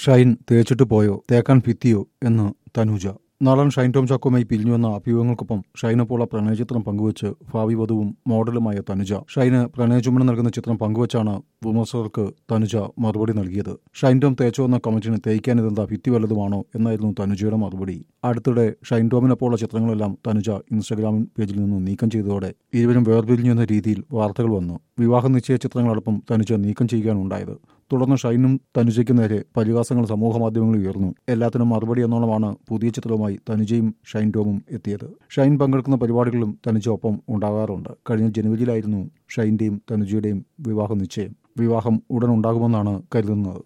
ഷൈൻ തേച്ചിട്ട് പോയോ തേക്കാൻ ഭിത്തിയോ എന്ന് തനുജ നടൻ ഷൈൻ ടോം ചാക്കോമായി പിരിഞ്ഞുവന്ന അഭിയോഗങ്ങൾക്കൊപ്പം ഷൈനപ്പോള പ്രണയചിത്രം പങ്കുവച്ച് ഭാവി വധുവും മോഡലുമായ തനുജ ഷൈന് പ്രണയചുമനം നൽകുന്ന ചിത്രം പങ്കുവച്ചാണ് വിമർശകർക്ക് തനുജ മറുപടി നൽകിയത് ഷൈൻ ടോം തേച്ചോ എന്ന കമന്റിന് തേക്കാനിതെന്താ ഭിത്തി വല്ലതുമാണോ എന്നായിരുന്നു തനുജയുടെ മറുപടി അടുത്തിടെ ഷൈൻ ടോമിനൊപ്പമുള്ള ചിത്രങ്ങളെല്ലാം തനുജ ഇൻസ്റ്റഗ്രാം പേജിൽ നിന്ന് നീക്കം ചെയ്തതോടെ ഇരുവരും വേർപിരിഞ്ഞു എന്ന രീതിയിൽ വാർത്തകൾ വന്നു വിവാഹ നിശ്ചയ ചിത്രങ്ങളടക്കം തനുജ നീക്കം ചെയ്യുകയാണുണ്ടായത് തുടർന്ന് ഷൈനും തനുജയ്ക്ക് നേരെ പരിഹാസങ്ങൾ സമൂഹ മാധ്യമങ്ങളിൽ ഉയർന്നു എല്ലാത്തിനും മറുപടി എന്നോണമാണ് പുതിയ ചിത്രവുമായി തനുജയും ഷൈൻ ടോമും എത്തിയത് ഷൈൻ പങ്കെടുക്കുന്ന പരിപാടികളിലും തനുജ ഒപ്പം ഉണ്ടാകാറുണ്ട് കഴിഞ്ഞ ജനുവരിയിലായിരുന്നു ഷൈന്റെയും തനുജയുടെയും വിവാഹ നിശ്ചയം വിവാഹം ഉടൻ ഉണ്ടാകുമെന്നാണ് കരുതുന്നത്